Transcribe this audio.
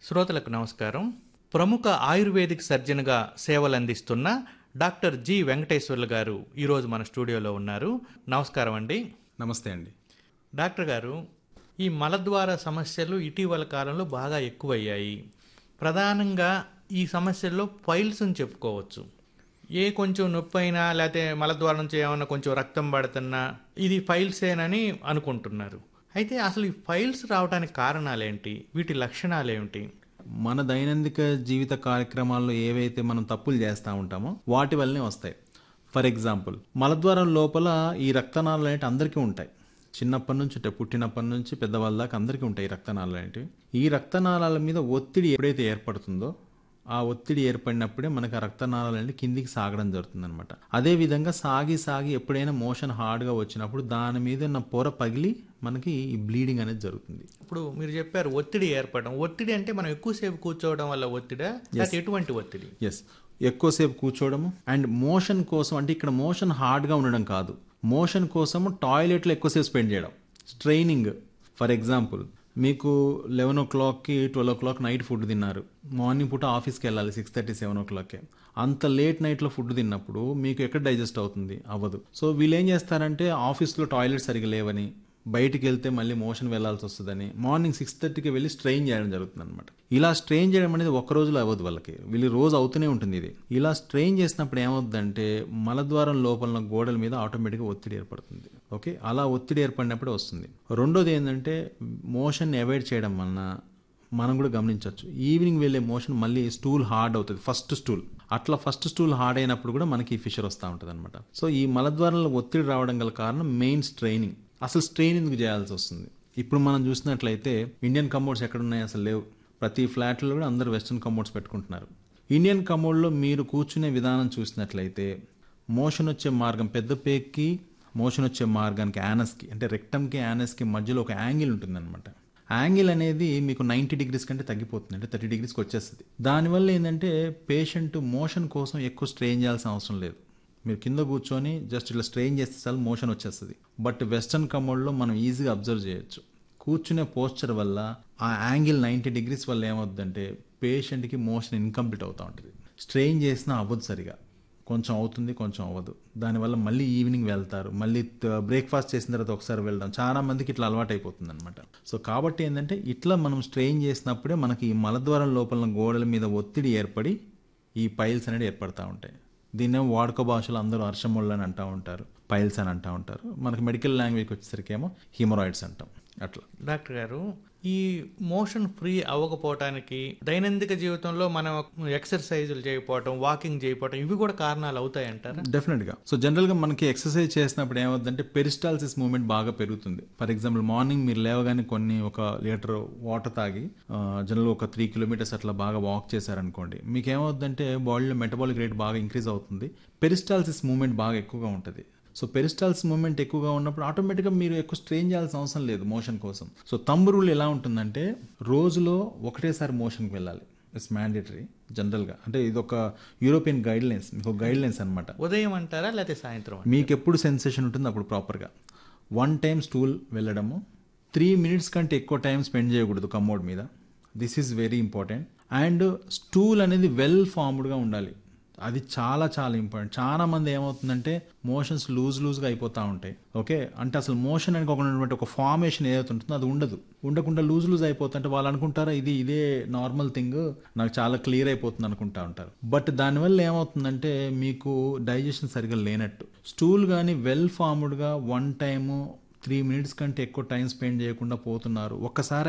శ్రోతలకు నమస్కారం ప్రముఖ ఆయుర్వేదిక్ సర్జన్గా సేవలు అందిస్తున్న డాక్టర్ జి వెంకటేశ్వర్లు గారు ఈరోజు మన స్టూడియోలో ఉన్నారు నమస్కారం అండి నమస్తే అండి డాక్టర్ గారు ఈ మలద్వార సమస్యలు ఇటీవల కాలంలో బాగా ఎక్కువయ్యాయి ప్రధానంగా ఈ సమస్యల్లో ఫైల్స్ అని చెప్పుకోవచ్చు ఏ కొంచెం నొప్పి అయినా లేకపోతే మలద్వారం నుంచి ఏమన్నా కొంచెం రక్తం పడుతున్నా ఇది ఫైల్సేనని అనుకుంటున్నారు అయితే అసలు ఈ ఫైల్స్ రావడానికి కారణాలేంటి వీటి లక్షణాలు ఏమిటి మన దైనందిక జీవిత కార్యక్రమాల్లో ఏవైతే మనం తప్పులు చేస్తూ ఉంటామో వాటి వల్లనే వస్తాయి ఫర్ ఎగ్జాంపుల్ మలద్వారం లోపల ఈ రక్తనాళాలు అనేవి అందరికీ ఉంటాయి చిన్నప్పటి నుంచి ఉంటాయి పుట్టినప్పటి నుంచి పెద్దవాళ్ళ దాకా అందరికీ ఉంటాయి ఈ రక్తనాళాలు అనేటివి ఈ రక్తనాళాల మీద ఒత్తిడి ఎప్పుడైతే ఏర్పడుతుందో ఆ ఒత్తిడి ఏర్పడినప్పుడే మనకు ఆ రక్తనాళాలు అనేది కిందికి సాగడం జరుగుతుంది అనమాట అదే విధంగా సాగి సాగి ఎప్పుడైనా మోషన్ హార్డ్గా వచ్చినప్పుడు దాని మీద ఉన్న పొర పగిలి మనకి ఈ బ్లీడింగ్ అనేది జరుగుతుంది ఇప్పుడు మీరు చెప్పారు ఒత్తిడి ఏర్పడడం ఒత్తిడి అంటే మనం ఎక్కువసేపు కూర్చోవడం వల్ల ఒత్తిడా లేకపోతే ఎటువంటి ఒత్తిడి ఎస్ ఎక్కువసేపు కూర్చోవడము అండ్ మోషన్ కోసం అంటే ఇక్కడ మోషన్ హార్డ్గా ఉండడం కాదు మోషన్ కోసము టాయిలెట్లో ఎక్కువసేపు స్పెండ్ చేయడం స్ట్రైనింగ్ ఫర్ ఎగ్జాంపుల్ మీకు లెవెన్ ఓ క్లాక్కి twelve o clock night food తిన్నారు మార్నింగ్ పూట ఆఫీస్కి వెళ్ళాలి సిక్స్ థర్టీ సెవెన్ ఓ క్లాక్కి అంత లేట్ నైట్లో ఫుడ్ తిన్నప్పుడు మీకు ఎక్కడ డైజెస్ట్ అవుతుంది అవ్వదు సో వీళ్ళు ఏం చేస్తారంటే ఆఫీస్లో టాయిలెట్ సరిగా లేవని బయటికి వెళ్తే మళ్ళీ మోషన్ వెళ్లాల్సి వస్తుందని మార్నింగ్ సిక్స్ థర్టీకి వెళ్ళి స్ట్రెయిన్ చేయడం జరుగుతుంది అనమాట ఇలా స్ట్రెయిన్ చేయడం అనేది ఒక్క రోజులో అవ్వదు వాళ్ళకి వీళ్ళు రోజు అవుతూనే ఉంటుంది ఇది ఇలా స్ట్రెయిన్ చేసినప్పుడు ఏమవుతుందంటే మలద్వారం లోపల గోడల మీద ఆటోమేటిక్గా ఒత్తిడి ఏర్పడుతుంది ఓకే అలా ఒత్తిడి ఏర్పడినప్పుడే వస్తుంది రెండోది ఏంటంటే మోషన్ అవాయిడ్ చేయడం వలన మనం కూడా గమనించవచ్చు ఈవినింగ్ వెళ్ళే మోషన్ మళ్ళీ స్టూల్ హార్డ్ అవుతుంది ఫస్ట్ స్టూల్ అట్లా ఫస్ట్ స్టూల్ హార్డ్ అయినప్పుడు కూడా మనకి ఈ ఫిషర్ వస్తూ ఉంటుంది అనమాట సో ఈ మలద్వారంలో ఒత్తిడి రావడం గల కారణం మెయిన్ స్ట్రైనింగ్ అసలు స్ట్రెయిన్ ఎందుకు చేయాల్సి వస్తుంది ఇప్పుడు మనం చూసినట్లయితే ఇండియన్ కంబోర్డ్స్ ఎక్కడ ఉన్నాయి అసలు లేవు ప్రతి ఫ్లాట్లో కూడా అందరూ వెస్ట్రన్ కంబోర్డ్స్ పెట్టుకుంటున్నారు ఇండియన్ కంబోర్డ్లో మీరు కూర్చునే విధానం చూసినట్లయితే మోషన్ వచ్చే మార్గం పెద్ద పేక్కి మోషన్ వచ్చే మార్గానికి యానస్కి అంటే రెక్టమ్కి యానస్కి మధ్యలో ఒక యాంగిల్ ఉంటుందన్నమాట యాంగిల్ అనేది మీకు నైంటీ డిగ్రీస్ కంటే తగ్గిపోతుంది అంటే థర్టీ డిగ్రీస్కి వచ్చేస్తుంది దానివల్ల ఏంటంటే పేషెంట్ మోషన్ కోసం ఎక్కువ స్ట్రెయిన్ చేయాల్సిన అవసరం లేదు మీరు కింద కూర్చొని జస్ట్ ఇట్లా స్ట్రెయిన్ చేస్తే చాలు మోషన్ వచ్చేస్తుంది బట్ వెస్టర్న్ కమోడ్లో మనం ఈజీగా అబ్జర్వ్ చేయొచ్చు కూర్చునే పోస్చర్ వల్ల ఆ యాంగిల్ నైంటీ డిగ్రీస్ వల్ల ఏమవుతుందంటే పేషెంట్కి మోషన్ ఇన్కంప్లీట్ అవుతూ ఉంటుంది స్ట్రెయిన్ చేసినా అవ్వదు సరిగా కొంచెం అవుతుంది కొంచెం అవ్వదు దానివల్ల మళ్ళీ ఈవినింగ్ వెళ్తారు మళ్ళీ బ్రేక్ఫాస్ట్ చేసిన తర్వాత ఒకసారి వెళ్ళడం చాలా మందికి ఇట్లా అలవాటు అయిపోతుంది అనమాట సో కాబట్టి ఏంటంటే ఇట్లా మనం స్ట్రెయిన్ చేసినప్పుడే మనకి ఈ మలద్వారం లోపల గోడల మీద ఒత్తిడి ఏర్పడి ఈ పైల్స్ అనేది ఏర్పడతా ఉంటాయి దీన్నేమో వాడుక భాషలో అందరూ హర్షముళ్ళు అని అంటూ ఉంటారు పైల్స్ అని అంటూ ఉంటారు మనకి మెడికల్ లాంగ్వేజ్కి వచ్చేసరికి ఏమో హిమరాయిడ్స్ అంటాం అట్లా డాక్టర్ గారు ఈ మోషన్ ఫ్రీ అవ్వకపోవటానికి దైనందిక జీవితంలో మనం ఎక్సర్సైజులు చేయకపోవటం వాకింగ్ చేయకపోవటం ఇవి కూడా కారణాలు అవుతాయి అంటారా డెఫినెట్గా సో జనరల్గా మనకి ఎక్సర్సైజ్ చేసినప్పుడు ఏమవుతుందంటే పెరిస్టాల్సిస్ మూమెంట్ బాగా పెరుగుతుంది ఫర్ ఎగ్జాంపుల్ మార్నింగ్ మీరు లేవగానే కొన్ని ఒక లీటర్ వాటర్ తాగి జనరల్ ఒక త్రీ కిలోమీటర్స్ అట్లా బాగా వాక్ చేశారనుకోండి మీకు ఏమవుతుందంటే బాడీలో మెటబాలిక్ రేట్ బాగా ఇంక్రీజ్ అవుతుంది పెరిస్టాల్సిస్ మూమెంట్ బాగా ఎక్కువగా ఉంటుంది సో పెరిస్టాల్స్ మూమెంట్ ఎక్కువగా ఉన్నప్పుడు ఆటోమేటిక్గా మీరు ఎక్కువ స్ట్రెయిన్ చేయాల్సిన అవసరం లేదు మోషన్ కోసం సో తంబు రూల్ ఎలా ఉంటుందంటే రోజులో ఒకటేసారి మోషన్కి వెళ్ళాలి ఇట్స్ మ్యాండేటరీ జనరల్గా అంటే ఇది ఒక యూరోపియన్ గైడ్ లైన్స్ మీకు గైడ్ లైన్స్ అనమాట ఉదయం అంటారా లేకపోతే సాయంత్రం మీకు ఎప్పుడు సెన్సేషన్ ఉంటుంది అప్పుడు ప్రాపర్గా వన్ టైం స్టూల్ వెళ్ళడము త్రీ మినిట్స్ కంటే ఎక్కువ టైం స్పెండ్ చేయకూడదు కమోడ్ మీద this is very important and stool అనేది వెల్ ఫార్మ్డ్గా ఉండాలి అది చాలా చాలా ఇంపార్టెంట్ చాలా మంది ఏమవుతుందంటే మోషన్స్ లూజ్ లూజ్గా అయిపోతూ ఉంటాయి ఓకే అంటే అసలు మోషన్ అని ఉన్నటువంటి ఒక ఫార్మేషన్ ఏదైతే ఉంటుందో అది ఉండదు ఉండకుండా లూజ్ లూజ్ అయిపోతుంటే వాళ్ళు అనుకుంటారా ఇది ఇదే నార్మల్ థింగ్ నాకు చాలా క్లియర్ అయిపోతుంది అనుకుంటా ఉంటారు బట్ దానివల్ల ఏమవుతుందంటే మీకు డైజెషన్ సరిగా లేనట్టు స్టూల్ కానీ వెల్ ఫార్మ్డ్గా వన్ టైము త్రీ మినిట్స్ కంటే ఎక్కువ టైం స్పెండ్ చేయకుండా పోతున్నారు ఒక్కసారి